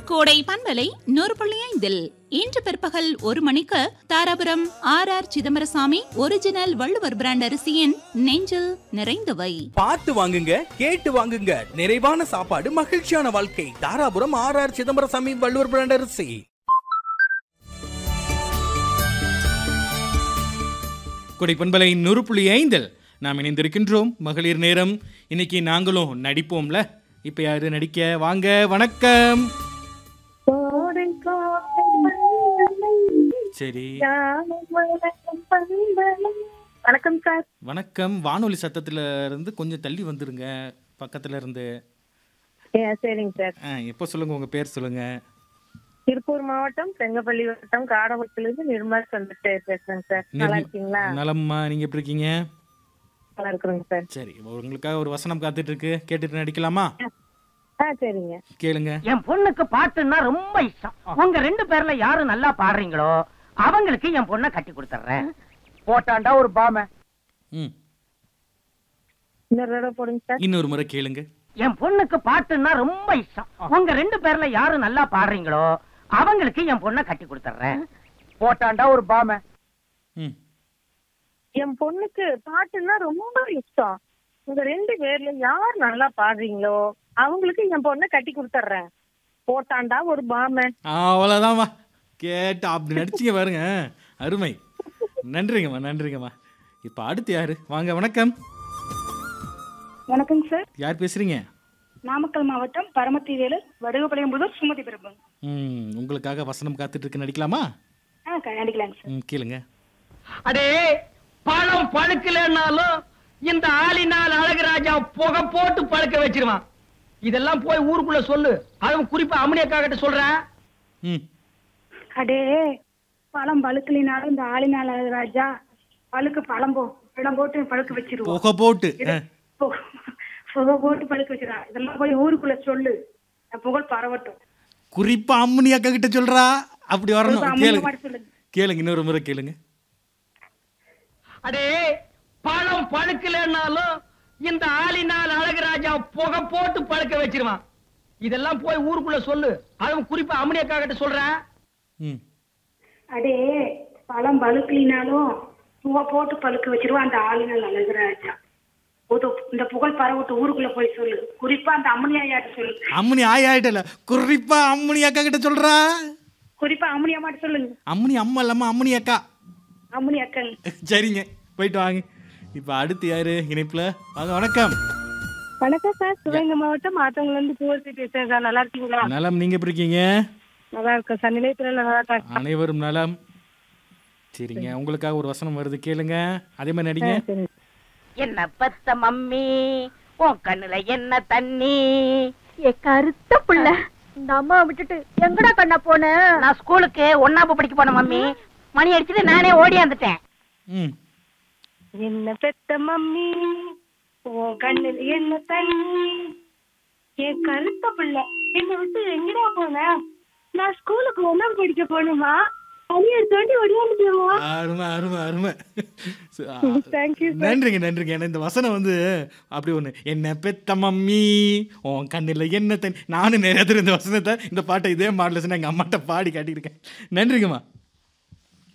கோடை பண்பலை நூறு புள்ளி ஐந்தில் இன்று பிற்பகல் ஒரு மணிக்கு Dharapuram R R Chidambarasamy original Valluvar brand அரிசியின் நெஞ்சில் நிறைந்தவை பார்த்து வாங்குங்க கேட்டு வாங்குங்க நிறைவான சாப்பாடு மகிழ்ச்சியான வாழ்க்கை Dharapuram R R Chidambarasamy Valluvar brand அரிசி கொடை பண்பலை நூறு புள்ளி ஐந்தில் நாம் இணைந்திருக்கின்றோம் மகளிர் நேரம் இன்னைக்கு நாங்களும் நடிப்போம்ல இப்போ யாரு நடிக்க வாங்க வணக்கம் கோடை கோடை மன்னனை சரி யாரும் வணக்கம் பந்தனை. வணக்கம் சார் வணக்கம் வானொலி சத்தத்துல இருந்து கொஞ்சம் தள்ளி வந்துருங்க பக்கத்துல இருந்து ஏ, சரிங்க சார் ஆ, எப்போ சொல்லுங்க உங்க பேர் சொல்லுங்க திருப்பூர் மாவட்டம் செங்கப்பள்ளி வட்டம் காடவத்திலிருந்து நிர்மலா சந்திட்டு பேசுறேங்க சார் நல்லா இருக்கீங்களா நலம்மா நீங்க எப்படி இருக்கீங்க நல்லா இருக்கிறேங்க சார் சரி உங்களுக்காக ஒரு வசனம் காத்துட்டு இருக்கு கேட்டுட்டு நடிக்கலாமா ஆ சரிங்க கேளுங்க என் பொண்ணுக்கு பாட்டுன்னா ரொம்ப இஷ்டம் உங்க ரெண்டு பேர்ல யாரு நல்லா பாடுறீங்களோ அவங்களுக்கு என் பொண்ணை கட்டி கொடுத்துறேன் போட்டாண்டா ஒரு பாம ம் இன்னொரு தடவை போடுங்க சார் இன்னொரு முறை கேளுங்க என் பொண்ணுக்கு பாட்டுன்னா ரொம்ப இஷ்டம் உங்க ரெண்டு பேர்ல யாரு நல்லா பாடுறீங்களோ அவங்களுக்கு என் பொண்ணை கட்டி கொடுத்துறேன் போட்டாண்டா ஒரு பாம ம் என் பொண்ணுக்கு பாட்டுன்னா ரொம்ப இஷ்டம் உங்க ரெண்டு பேர்ல யார் நல்லா பாடுறீங்களோ அவங்களுக்கு என் பொண்ணை கட்டி கொடுத்துட்றேன் போட்டாண்டா ஒரு பாமன் அவ்வளோதாம்மா கேட்டு அப்படி நடிச்சிங்க பாருங்க அருமை நன்றிங்கம்மா நன்றிங்கம்மா இப்போ அடுத்து யாரு வாங்க வணக்கம் வணக்கம் சார் யார் பேசுறீங்க நாமக்கல் மாவட்டம் பரமத்தி வேலு வடுகப்பாளையம்புதூர் சுமதி பிரபு ம் உங்களுக்காக வசனம் காத்துட்டு இருக்கு நடிக்கலாமா ஆ க- நடிக்கலாங்க சார் ம் கேளுங்க அடே பழம் பழுக்கலன்னாலும் இந்த ஆளினால் அழகுராஜா புகை போட்டு பழுக்க வச்சிருவான் இதெல்லாம் போய் ஊருக்குள்ள சொல்லு அதுவும் குறிப்பா அம்மனியக்கா கிட்ட சொல்றேன் ம் அடே பழம் பழுக்கலினாலும் இந்த ஆளினால ராஜா பழுக்கு பழம் போ பழம் போட்டு பழுக்க வச்சிருவோம் புகை போட்டு ஆ, புகை போட்டு பழுக்க வச்சிருவா இதெல்லாம் போய் ஊருக்குள்ள சொல்லு என் புகழ் பரவட்டும் குறிப்பா அம்மனி அக்கா கிட்ட சொல்றா அப்படி வரணும் அம்மனி கேளுங்க மட்டும் சொல்லுங்க. கேளுங்க இன்னொரு முறை கேளுங்க அடே பழம் பழுக்கலன்னாலும் இந்த ஆளினால் அழகுராஜா புகை போட்டு பழுக்க வச்சிருவான் இதெல்லாம் போய் ஊருக்குள்ள சொல்லு அதுவும் குறிப்பா அம்மனியக்கா கிட்ட சொல்றேன் ம் அடே பழம் பழுக்கலினாலும் புகை போட்டு பழுக்க வச்சிருவா அந்த ஆளுநர் அழகுராஜா புது இந்த புகழ் பரவட்டும் ஊருக்குள்ள போய் சொல்லு குறிப்பா அந்த அம்மனியாட்ட சொல்லு அம்மனி ஆயாயிட்டல குறிப்பா அம்மனி அக்கா கிட்ட சொல்றா குறிப்பா அம்மனியா மட்டும் சொல்லுங்க அம்மனி அம்மா இல்லாம அம்மனி அக்கா அம்மனி அக்கன் சரிங்க போயிட்டு வாங்க இப்போ அடுத்து யாரு இணைப்புல வாங்க வணக்கம் வணக்கம் சார் சிவகங்கை மாவட்டம் ஆத்தவங்கல இருந்து பூவரசி பேசுறேன் சார் நல்லா இருக்கீங்களா நலம் நீங்க எப்படி இருக்கீங்க நல்லா இருக்கேன் சார் நிலையத்துல நல்லா இருக்கேன் அனைவரும் நலம் சரிங்க உங்களுக்காக ஒரு வசனம் வருது கேளுங்க அதே மாதிரி நடிங்க சரி என்ன பத்த மம்மி உன் கண்ணுல என்ன தண்ணி ஏ கருத்த புள்ள இந்த அம்மா விட்டுட்டு எங்கடா கண்ணா போன நான் ஸ்கூலுக்கு ஒன்னாப்பு படிக்க போன மம்மி மணி அடிச்சுட்டு நானே ஓடியாந்துட்டேன் ம் என்ன பெத்த மம்மி உன் கண்ணில் என்ன தண்ணி என் கருத்த பிள்ளை என்னை விட்டு எங்கடா போன நான் ஸ்கூலுக்கு ஒன்னா படிக்க போகணுமா பனி எடுத்தோண்டி ஒடியாந்துட்டுமா அருமை அருமை அருமை ச- ஆ, தேங்க்யூ நன்றிங்க நன்றிங்க ஏன்னா இந்த வசனம் வந்து அப்படி ஒன்று என்ன பெத்த மம்மி உன் கண்ணில் என்ன தண்ணி நானும் நிறைய தடவை இந்த வசனத்தை இந்த பாட்டை இதே மாடல எங்கள் அம்மாட்ட பாடி காட்டியிருக்கேன் நன்றிங்கம்மா